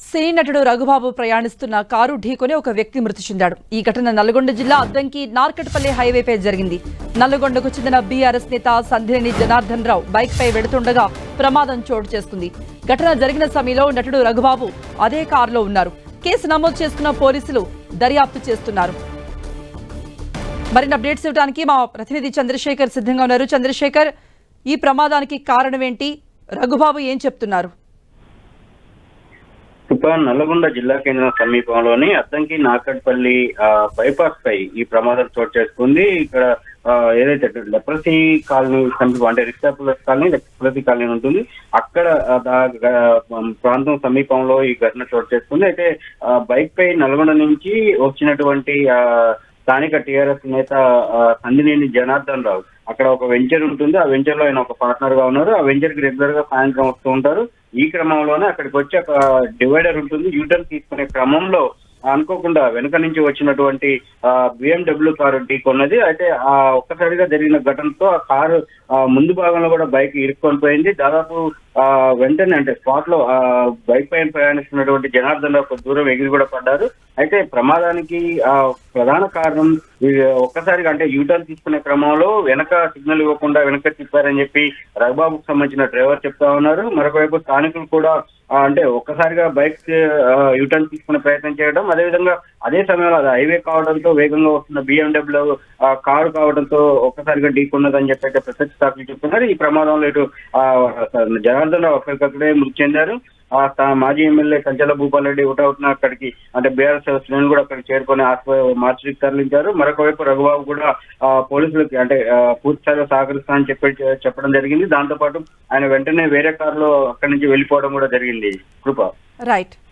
సినీ నటుడు రఘుబాబు ప్రయాణిస్తున్న కారు ఢీకొని ఒక వ్యక్తి మృతి చెందాడు ఈ ఘటన నల్గొండ జిల్లా అద్దంకి నార్కట్పల్లి హైవేపై జరిగింది నల్గొండకు చెందిన బీఆర్ఎస్ నేత సంధినేని జనార్దన్ రావు బైక్ పై వెడుతుండగా ప్రమాదం చోటు చేసుకుంది ఘటన జరిగిన సమయంలో నటుడు రఘుబాబు అదే కారులో ఉన్నారు కేసు నమోదు చేసుకున్న పోలీసులు దర్యాప్తు చేస్తున్నారు మరిన్ని అప్డేట్స్ ఇవ్వడానికి మా ప్రతినిధి చంద్రశేఖర్ సిద్ధంగా ఉన్నారు చంద్రశేఖర్ ఈ ప్రమాదానికి కారణం ఏంటి రఘుబాబు ఏం చెప్తున్నారు తుఫాన్ నల్లగొండ జిల్లా కేంద్రం సమీపంలోని అద్దంకి నాకట్పల్లి ఆ, బైపాస్ పై ఈ ప్రమాదం చోటు చేసుకుంది ఇక్కడ ఆ, ఏదైతే లెప్రసీ కాలనీ సమీపం అంటే రిక్షాపుల కాలనీ లెప్రసీ కాలనీ ఉంటుంది అక్కడ ఆ, దా- గా- ప్రాంతం సమీపంలో ఈ ఘటన చోటు చేసుకుంది అయితే ఆ, బైక్ పై నల్గొండ నుంచి వచ్చినటువంటి ఆ, స్థానిక టిఆర్ఎస్ నేత ఆ, సందినేని జనార్దన్ రావు అక్కడ ఒక వెంచర్ ఉంటుంది ఆ వెంచర్ లో ఆయన ఒక పార్ట్నర్ గా ఉన్నారు ఆ వెంచర్ కి రెగ్యులర్ గా సాయంత్రం వస్తూ ఉంటారు ఈ క్రమంలోనే అక్కడికి వచ్చి ఒక డివైడర్ ఉంటుంది యూటర్న్ తీసుకునే క్రమంలో అనుకోకుండా వెనుక నుంచి వచ్చినటువంటి బిఎండబ్ల్యూ కారు ఢీకొన్నది అయితే ఆ ఒక్కసారిగా జరిగిన ఘటనతో ఆ కారు ఆ, ముందు భాగంలో కూడా బైక్ ఇరుక్కొని పోయింది దాదాపు ఆ వెంటనే అంటే స్పాట్ లో ఆ బైక్ పైన ప్రయాణిస్తున్నటువంటి జనార్దన్ రావు కొంత దూరం ఎగిరి కూడా పడ్డారు అయితే ప్రమాదానికి ఆ ప్రధాన కారణం ఈ ఒక్కసారిగా అంటే యూటర్న్ తీసుకునే క్రమంలో వెనక సిగ్నల్ ఇవ్వకుండా వెనక తిప్పారని చెప్పి రఘుబాబుకు సంబంధించిన డ్రైవర్ చెప్తా ఉన్నారు మరొక వైపు స్థానికులు కూడా ఆ, అంటే ఒక్కసారిగా బైక్ యూటర్న్ తీసుకునే ప్రయత్నం చేయడం అదేవిధంగా అదే సమయంలో అది హైవే కావడంతో వేగంగా వస్తున్న బిఎండబ్ల్యూ కారు కావడంతో ఒక్కసారిగా ఢీకొన్నదని చెప్పి అయితే ప్రత్యక్ష సాక్షులు చెప్తున్నారు ఈ ప్రమాదంలో ఇటు ఆ, జనార్దన్ రావు అక్కడికక్కడే మృతి చెందారు ఆ స్థా- మాజీ ఎమ్మెల్యే కంచెల భూపాల్ రెడ్డి అవుతున్న అక్కడికి అంటే బీఆర్ఎస్ శ్రేణులు కూడా అక్కడికి చేరుకొని ఆసుపత్రి మార్చికి తరలించారు మరొక వైపు రఘుబాబు కూడా ఆ, పోలీసులకి అంటే ఆ, పూర్తి స్థాయిలో సహకరిస్తానని చెప్పి చెప్పడం జరిగింది దాంతో పాటు ఆయన వెంటనే వేరే కారులో అక్కడి నుంచి వెళ్ళిపోవడం కూడా జరిగింది కృప రైట్